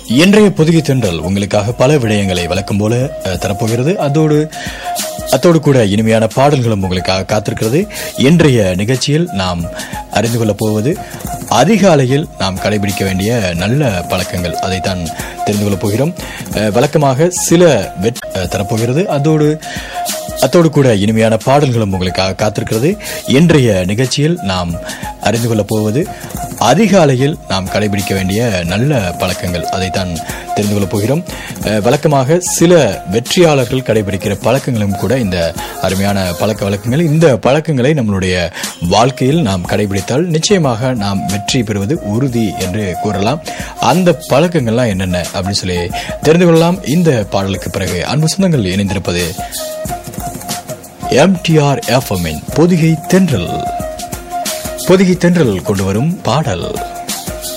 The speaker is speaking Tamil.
இன்றைய பொதுகை தென்றல் உங்களுக்காக பல விடயங்களை வழக்கம் போல அஹ், தரப்போகிறது அதோடு அத்தோடு கூட இனிமையான பாடல்களும் உங்களுக்காக காத்திருக்கிறது இன்றைய நிகழ்ச்சியில் நாம் அறிந்து கொள்ளப் போவது அதிகாலையில் நாம் கடைபிடிக்க வேண்டிய நல்ல பழக்கங்கள் அதைத்தான் தெரிந்து கொள்ளப் போகிறோம் அஹ், வழக்கமாக சில வெட் அஹ், தரப்போகிறது அதோடு அத்தோடு கூட இனிமையான பாடல்களும் உங்களுக்காக காத்திருக்கிறது இன்றைய நிகழ்ச்சியில் நாம் அறிந்து கொள்ளப் போவது அதிகாலையில் நாம் கடைபிடிக்க வேண்டிய நல்ல பழக்கங்கள் அதைத்தான் தெரிந்து கொள்ளப் போகிறோம் அஹ், வழக்கமாக சில வெற்றியாளர்கள் கடைபிடிக்கிற பழக்கங்களும் கூட இந்த அருமையான பழக்க வழக்கங்கள் இந்த பழக்கங்களை நம்மளுடைய வாழ்க்கையில் நாம் கடைபிடித்தால் நிச்சயமாக நாம் வெற்றி பெறுவது உறுதி என்று கூறலாம் அந்த பழக்கங்கள்லாம் என்னென்ன அப்படின்னு சொல்லி தெரிந்து கொள்ளலாம் இந்த பாடலுக்கு பிறகு அன்பு சொந்தங்கள் இணைந்திருப்பது எம்டிஆர் எஃப்எம்மின் பொதிகை தென்றல் பொதிகை தென்றல் கொண்டு வரும் பாடல்